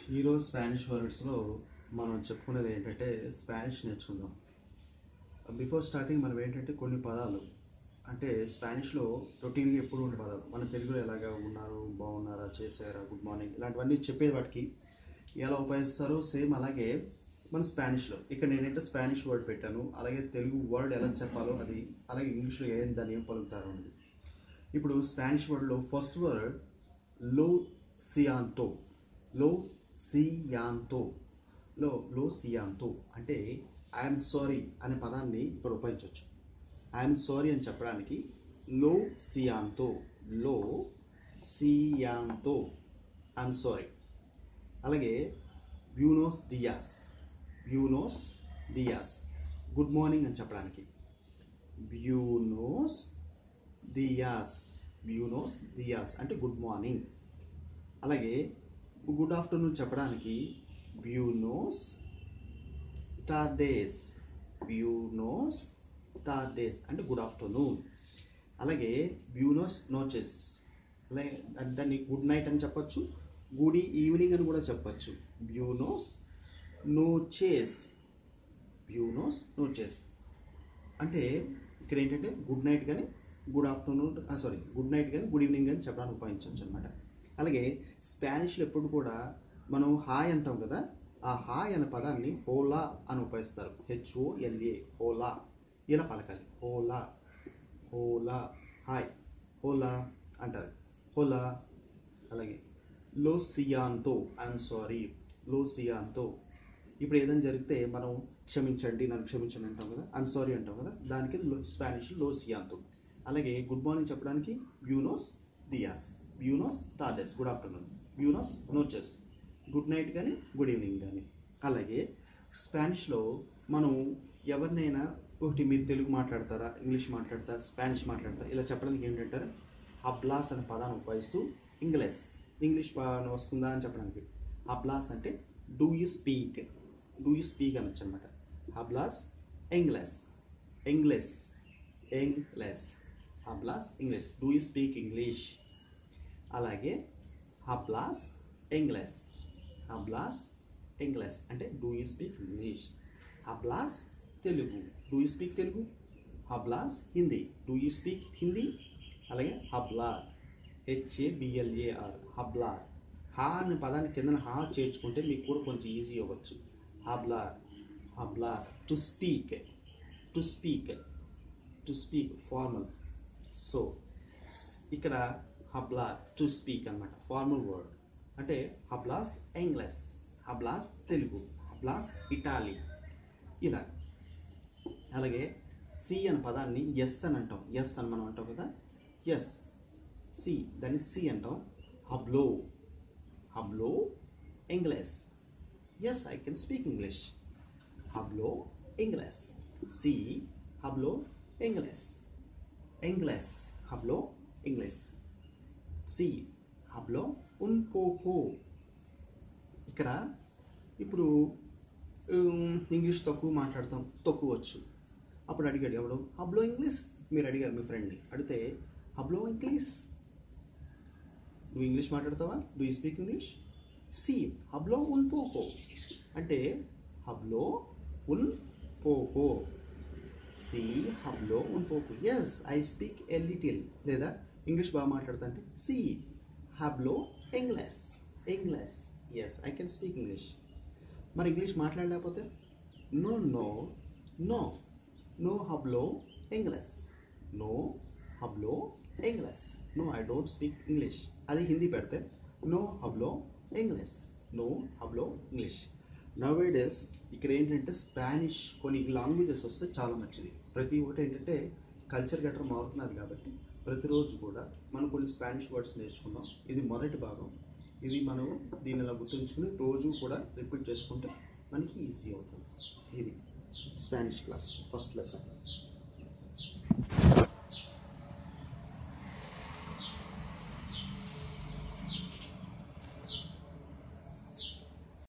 ఈరోజు స్పానిష్ వర్డ్స్లో మనం చెప్పుకునేది ఏంటంటే స్పానిష్ నేర్చుకుందాం బిఫోర్ స్టార్టింగ్ మనం ఏంటంటే కొన్ని పదాలు అంటే స్పానిష్లో రొటీన్గా ఎప్పుడు ఉండే పదాలు మన తెలుగులో ఎలాగా ఉన్నారు బాగున్నారా చేశారా గుడ్ మార్నింగ్ ఇలాంటివన్నీ చెప్పే వాటికి ఎలా ఉపయోగిస్తారో సేమ్ అలాగే మన స్పానిష్లో ఇక్కడ నేనైతే స్పానిష్ వర్డ్ పెట్టాను అలాగే తెలుగు వర్డ్ ఎలా చెప్పాలో అది అలాగే ఇంగ్లీష్లో ఏం దాన్ని ఏం పలుకుతారో అనేది ఇప్పుడు స్పానిష్ వర్డ్లో ఫస్ట్ వర్డ్ లో సియాంతో లో సియాంతో లో లో సియాంతో అంటే ఐఎమ్ సారీ అనే పదాన్ని ఇక్కడ ఉపయోగించవచ్చు ఐఎమ్ సారీ అని చెప్పడానికి లో సియాంతో లో సియాంతో ఐఎమ్ సారీ అలాగే బ్యూనోస్ డియాస్ బ్యూనోస్ డియాస్ గుడ్ మార్నింగ్ అని చెప్పడానికి బ్యూనోస్ దియాస్ బ్యూనోస్ దియాస్ అంటే గుడ్ మార్నింగ్ అలాగే గుడ్ ఆఫ్టర్నూన్ చెప్పడానికి బ్యూనోస్ టార్డేస్ బ్యూనోస్ టార్డేస్ అంటే గుడ్ ఆఫ్టర్నూన్ అలాగే బ్యూనోస్ నోచెస్ అలాగే దాన్ని గుడ్ నైట్ అని చెప్పొచ్చు గుడ్ ఈవినింగ్ అని కూడా చెప్పొచ్చు బ్యూనోస్ నోచెస్ బ్యూనోస్ నోచెస్ అంటే ఇక్కడ ఏంటంటే గుడ్ నైట్ కానీ good afternoon sorry good night కానీ గుడ్ ఈవినింగ్ కానీ చెప్పడానికి ఉపయోగించవచ్చు అనమాట అలాగే స్పానిష్లో ఎప్పుడు కూడా మనం హాయ్ అంటాం కదా ఆ హాయ్ అనే పదాన్ని హోలా అని ఉపయోగిస్తారు హెచ్ఓఎల్ఏ హోలా ఇలా పలకాలి హోలా హోలా హాయ్ హోలా అంటారు హోలా అలాగే లో సియాంతో ఐఎమ్ సారీ లో సియాంతో ఇప్పుడు ఏదైనా జరిగితే మనం క్షమించండి నన్ను క్షమించండి అంటాం కదా ఐఎమ్ సారీ అంటాం కదా దానికి లో స్పానిష్ లో సియాంతో అలాగే గుడ్ మార్నింగ్ చెప్పడానికి బ్యూనోస్ దియాస్ బ్యూనోస్ టార్డెస్ గుడ్ ఆఫ్టర్నూన్ బ్యూనోస్ నోచెస్ గుడ్ నైట్ కానీ గుడ్ ఈవినింగ్ కానీ అలాగే స్పానిష్లో మనం ఎవరినైనా ఒకటి మీరు తెలుగు మాట్లాడతారా ఇంగ్లీష్ మాట్లాడతారా స్పానిష్ మాట్లాడతారా ఇలా చెప్పడానికి ఏంటంటారు హబ్లాస్ అనే పదాన్ని ఉపయోగిస్తూ ఇంగ్లీష్ ఇంగ్లీష్ పదం వస్తుందా అని చెప్పడానికి హబ్లాస్ అంటే do you speak do you speak అనొచ్చు అనమాట హబ్లాస్ ఇంగ్లీష్ ఇంగ్లీష్ ఇంగ్లీష్ హబ్లాస్ English do you speak English అలాగే హబ్లాస్ ఇంగ్లీష్ హబ్లాస్ ఇంగ్లీష్ అంటే డూ యూ స్పీక్ ఇంగ్లీష్ హబ్లాస్ Telugu do you speak Telugu హబ్లాస్ Hindi do you speak Hindi అలాగే హబ్లార్ హెచ్ఏబిఎల్ఏఆర్ హబ్లార్ హా అనే పదాన్ని కింద హా చేర్చుకుంటే మీకు కూడా కొంచెం ఈజీ అవ్వచ్చు హబ్లార్ హబ్లార్ to speak to speak to speak formal so ఇక్కడ హబ్లార్ టు స్పీక్ అనమాట ఫార్మల్ వర్డ్ అంటే హబ్లాస్ ఇంగ్లీష్ హబ్లాస్ తెలుగు హబ్లాస్ ఇటాలీ ఇలా అలాగే సి అనే పదాన్ని ఎస్ అని అంటాం ఎస్ అని మనం అంటాం కదా ఎస్ సి దాన్ని సి అంటాం హబ్లో హబ్లో English yes I can speak English హబ్లో ఇంగ్లీష్ సి హబ్లో ఇంగ్లీష్ ఇంగ్లీష్ హబ్లో ఇంగ్లీష్ సి హబ్లో ఉన్ పోకో ఇక్కడ ఇప్పుడు ఉమ్, ఇంగ్లీష్ తక్కువ మాట్లాడతాం తక్కువ వచ్చు అప్పుడు అడిగాడు ఎవడు హబ్లో ఇంగ్లీష్ మీరు అడిగారు మీ ఫ్రెండ్ని అడిగితే హబ్లో ఇంగ్లీష్ నువ్వు ఇంగ్లీష్ మాట్లాడతావా డూ యూ స్పీక్ ఇంగ్లీష్ సి హబ్లో ఉన్ పోకో అంటే హబ్లో ఉన్ పోకో సి హబ్లో ఉన్ పోకో yes I speak a little లేదా ఇంగ్లీష్ బాగా మాట్లాడతా అంటే సి హబ్లో English English yes I can speak English మరి ఇంగ్లీష్ మాట్లాడలేకపోతే నో నో నో నో హబ్లో ఇంగ్లీష్ నో హబ్లో English no I don't speak English అది హిందీ పెడితే నో హబ్లో ఇంగ్లీష్ నో హబ్లో ఇంగ్లీష్ నవే డేస్ ఇక్కడ ఏంటంటే స్పానిష్ కొన్ని లాంగ్వేజెస్ వస్తే చాలా మంచిది ప్రతి ఒక్కటి ఏంటంటే కల్చర్ గట్రా మారుతున్నది కాబట్టి ప్రతిరోజు కూడా మనం కొన్ని స్పానిష్ వర్డ్స్ నేర్చుకుందాం ఇది మొదటి భాగం ఇది మనం దీన్ని ఇలా గుర్తుంచుకుని రోజు కూడా రిపీట్ చేసుకుంటే మనకి ఈజీ అవుతుంది ఇది స్పానిష్ క్లాస్ ఫస్ట్ లెసన్